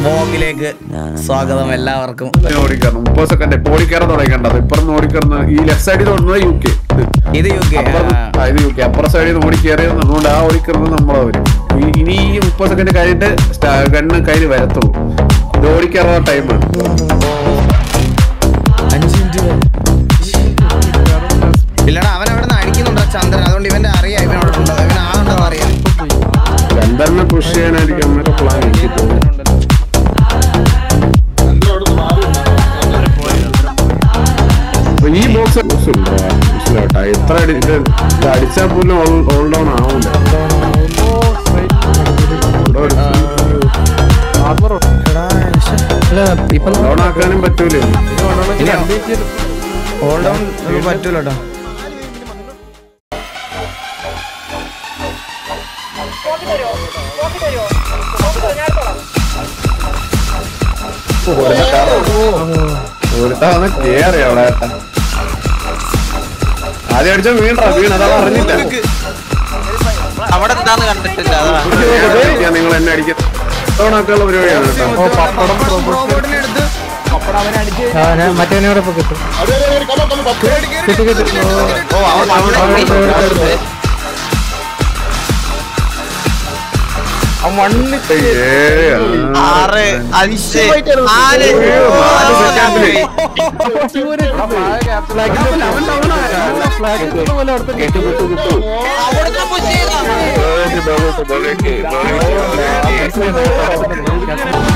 വ്ളോഗിലേക്ക് സ്വാഗതം എല്ലാവർക്കും ഓടിക്കയറണം മുപ്പത് സെക്കൻഡ് ഇപ്പൊ ഓടിക്കയറാൻ തുടങ്ങിക്കണ്ടത് ഇപ്പുറം ഓടിക്കയറുന്ന ഈ ലെഫ്റ്റ് സൈഡിൽ തോന്നുന്നത് യു കെ ഇത് യു കെ ഇത് യു കെ അപ്പുറ സൈഡിൽ നിന്ന് ഓടിക്കയറിയത് അതുകൊണ്ട് ആ ഓടിക്കയറുന്നത് നമ്മളവര് ഈ- ഇനി ഈ മുപ്പത് സെക്കൻഡ് കഴിഞ്ഞിട്ട് ഗണ്ണ് കയ്യിൽ വരത്തുള്ളൂ ഇത് ഓടിക്കയറുന്ന ടൈമാണ് ഇല്ലടാ അവൻ അവിടെ നിന്ന് അടിക്കുന്നുണ്ടോ ചന്ദ്രൻ അതുകൊണ്ട് ഇവന്റെ അറിയാം ഇവനോട് ഉണ്ടോ ഇവൻ ആളുണ്ടോ അറിയാം ചന്ദ്രനെ പുഷ് ചെയ്യാനായിരിക്കും നമ്മുടെ പ്ലാൻ എനിക്ക് തോന്നുന്നു അപ്പൊ ഈ ബോക്സ് ബോക്സ് ഉണ്ടോ മനസ്സിലാട്ടാ എത്ര അടി ഇത് ഇത് അടിച്ചാൽ പോലും ഓൾ ഡൗൺ ആവില്ല ഡൗൺ ആക്കാനും പറ്റൂലേ ഹോൾഡ് ഓൺ പറ്റൂല കേട്ടോ ഒരുത്താ വന്ന് കേറി അവിടെ ഏട്ടാ. ആദ്യം അടിച്ച വീണ വീണ അതാ അറിഞ്ഞില്ല അവിടെ എന്താന്ന് കണ്ടിട്ടില്ല അതാ ഞാൻ നിങ്ങൾ എന്നെ അടിക്കാൻ ഡൗൺ ആക്കാനുള്ള പരിപാടിയാണ് കേട്ടോ റോബോട്ടിനെ എടുത്ത് മറ്റവനെ കൂടെ കിട്ടും കിട്ടി കിട്ടി ഓ അവൻ അവിടെ ഏഴ് ആ. ആറ് അഞ്ച് നാല് നാല് സെക്കൻഡ് അവിടുന്ന് push ചെയ്താ.